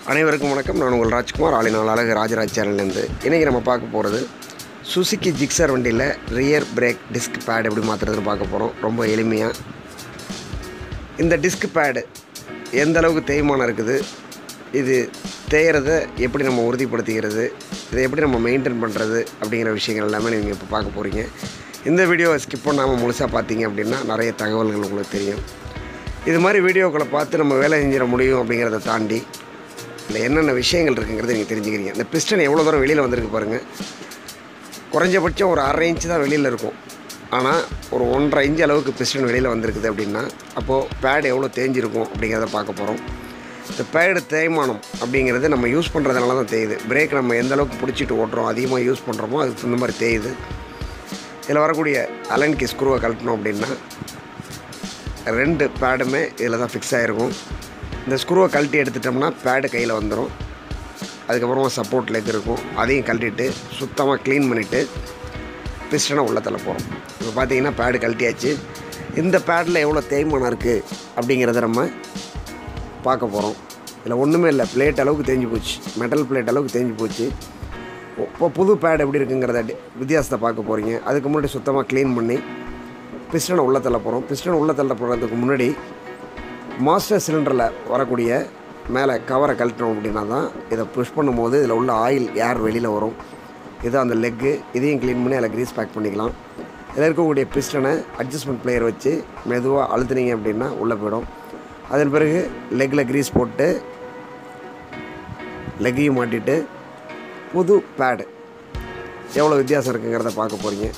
அனைவருக்கும் வணக்கம் நான் உங்கள் ராஜ்குமார் ஆளினால் அழகு ராஜராஜ் சேனல்லேருந்து இன்றைக்கி நம்ம பார்க்க போகிறது சுசுக்கி ஜிக்ஸர் வண்டியில் ரியர் பிரேக் டிஸ்க் பேட் எப்படி மாற்றுறதுன்னு பார்க்க போகிறோம் ரொம்ப எளிமையாக இந்த டிஸ்க் பேடு எந்த அளவுக்கு தேய்மானம் இருக்குது இது தேயறத எப்படி நம்ம உறுதிப்படுத்திக்கிறது இதை எப்படி நம்ம மெயின்டைன் பண்ணுறது அப்படிங்கிற விஷயங்கள் எல்லாமே நீங்கள் இப்போ பார்க்க போகிறீங்க இந்த வீடியோவை ஸ்கிப் பண்ணாமல் முழுசாக பார்த்தீங்க அப்படின்னா நிறைய தகவல்கள் உங்களுக்கு தெரியும் இது மாதிரி வீடியோக்களை பார்த்து நம்ம வேலை செஞ்சிட முடியும் அப்படிங்கிறத தாண்டி இல்லை என்னென்ன விஷயங்கள் இருக்குங்கிறத நீங்கள் தெரிஞ்சுக்கிறீங்க இந்த பிஸ்டன் எவ்வளோ தூரம் வெளியில் வந்திருக்கு பாருங்கள் குறைஞ்சபட்சம் ஒரு அரை இன்ச்சு தான் வெளியில் இருக்கும் ஆனால் ஒரு ஒன்றரை இன்ச்சு அளவுக்கு பிஸ்டன் வெளியில் வந்திருக்குது அப்படின்னா அப்போது பேட் எவ்வளோ தேஞ்சிருக்கும் அப்படிங்கிறத பார்க்க போகிறோம் இந்த பேடு தேய்மானம் அப்படிங்கிறது நம்ம யூஸ் பண்ணுறதுனால தான் தேயுது பிரேக் நம்ம எந்த அளவுக்கு பிடிச்சிட்டு ஓட்டுறோம் அதிகமாக யூஸ் பண்ணுறோமோ அதுக்கு இந்த மாதிரி தேயுது இதில் வரக்கூடிய அலன்கி ஸ்க்ரூவை கழட்டணும் அப்படின்னா ரெண்டு பேடுமே இதில் தான் ஃபிக்ஸ் ஆகிருக்கும் இந்த ஸ்க்ரூவை கழட்டி எடுத்துட்டோம்னா பேடு கையில் வந்துடும் அதுக்கப்புறமா சப்போர்ட் லெக் இருக்கும் அதையும் கழட்டிட்டு சுத்தமாக க்ளீன் பண்ணிவிட்டு பிஸ்டனை உள்ள தள்ள போகிறோம் இப்போ பார்த்தீங்கன்னா பேடு கழட்டியாச்சு இந்த பேடில் எவ்வளோ தேய்மானம் இருக்குது அப்படிங்கிறத நம்ம பார்க்க போகிறோம் இதில் ஒன்றுமே இல்லை பிளேட் அளவுக்கு தேஞ்சு போச்சு மெட்டல் பிளேட் அளவுக்கு தேஞ்சு போச்சு இப்போ புது பேட் எப்படி இருக்குங்கிறத டி- வித்தியாசத்தை பார்க்க போகிறீங்க அதுக்கு முன்னாடி சுத்தமாக க்ளீன் பண்ணி பிஸ்டனை உள்ளே தள்ள போகிறோம் பிஸ்டன் உள்ளே தள்ள போகிறதுக்கு முன்னாடி மாஸ்டர் சிலிண்டரில் வரக்கூடிய மேலே கவரை கழட்டினோம் அப்படின்னா தான் இதை புஷ் பண்ணும்போது இதில் உள்ள ஆயில் ஏர் வெளியில் வரும் இது அந்த லெக்கு இதையும் க்ளீன் பண்ணி அதில் க்ரீஸ் பேக் பண்ணிக்கலாம் இதில் இருக்கக்கூடிய பிஸ்டனை அட்ஜஸ்ட்மெண்ட் பிளேயர் வச்சு மெதுவாக அழுத்துனீங்க அப்படின்னா உள்ளே போயிடும் அதன் பிறகு லெக்கில் க்ரீஸ் போட்டு லெக்கையும் மாட்டிட்டு புது பேடு எவ்வளோ வித்தியாசம் இருக்குங்கிறத பார்க்க போகிறீங்க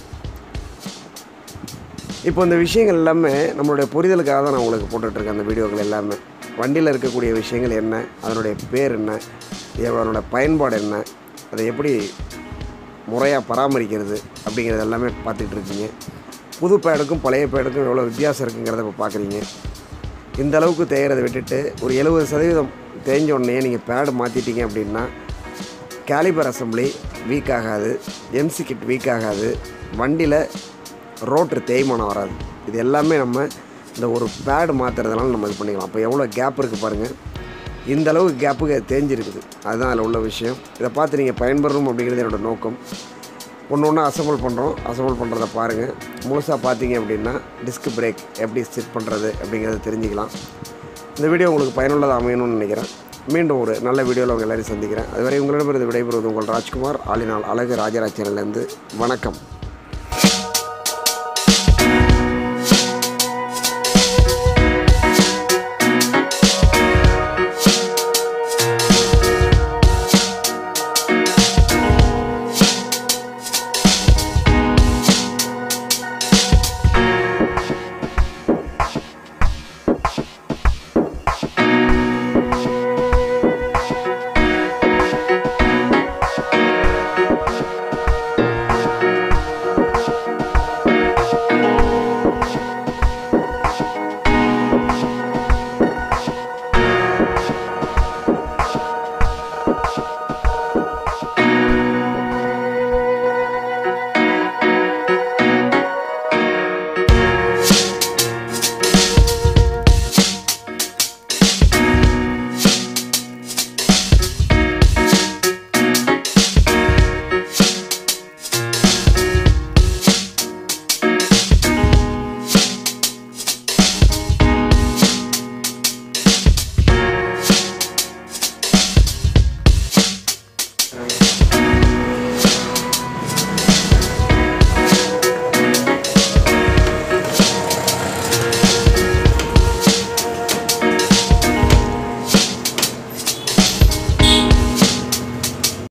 இப்போ இந்த விஷயங்கள் எல்லாமே நம்மளுடைய புரிதலுக்காக தான் நான் உங்களுக்கு போட்டுட்ருக்கேன் அந்த வீடியோக்கள் எல்லாமே வண்டியில் இருக்கக்கூடிய விஷயங்கள் என்ன அதனுடைய பேர் என்ன அதனோட பயன்பாடு என்ன அதை எப்படி முறையாக பராமரிக்கிறது அப்படிங்கிறது எல்லாமே பார்த்துட்டு இருக்கீங்க புது பேடுக்கும் பழைய பேடுக்கும் எவ்வளோ வித்தியாசம் இருக்குங்கிறத இப்போ பார்க்குறீங்க இந்த அளவுக்கு தேயறதை விட்டுட்டு ஒரு எழுபது சதவீதம் தேஞ்ச உடனே நீங்கள் பேடு மாற்றிட்டீங்க அப்படின்னா கேலிபர் அசம்பிளி வீக் ஆகாது எம்சி கிட் வீக் ஆகாது வண்டியில் ரோட்ரு தேய்மானம் வராது இது எல்லாமே நம்ம இந்த ஒரு பேடு மாற்றுறதுனால நம்ம இது பண்ணிக்கலாம் அப்போ எவ்வளோ கேப் இருக்குது பாருங்கள் இந்த அளவுக்கு கேப்புக்கு தேஞ்சிருக்குது அதுதான் அதில் உள்ள விஷயம் இதை பார்த்து நீங்கள் பயன்பெறணும் அப்படிங்கிறது என்னோடய நோக்கம் ஒன்று ஒன்றா அசம்பிள் பண்ணுறோம் அசம்பிள் பண்ணுறத பாருங்கள் முழுசாக பார்த்தீங்க அப்படின்னா டிஸ்க் பிரேக் எப்படி செட் பண்ணுறது அப்படிங்கிறத தெரிஞ்சுக்கலாம் இந்த வீடியோ உங்களுக்கு பயனுள்ளதாக அமையணும்னு நினைக்கிறேன் மீண்டும் ஒரு நல்ல வீடியோவில் உங்கள் எல்லாரையும் சந்திக்கிறேன் அதுவரை உங்களிடமிருந்து விடைபெறுவது உங்கள் ராஜ்குமார் ஆளினால் அழகு ராஜராஜ் சேனல்லேருந்து வணக்கம்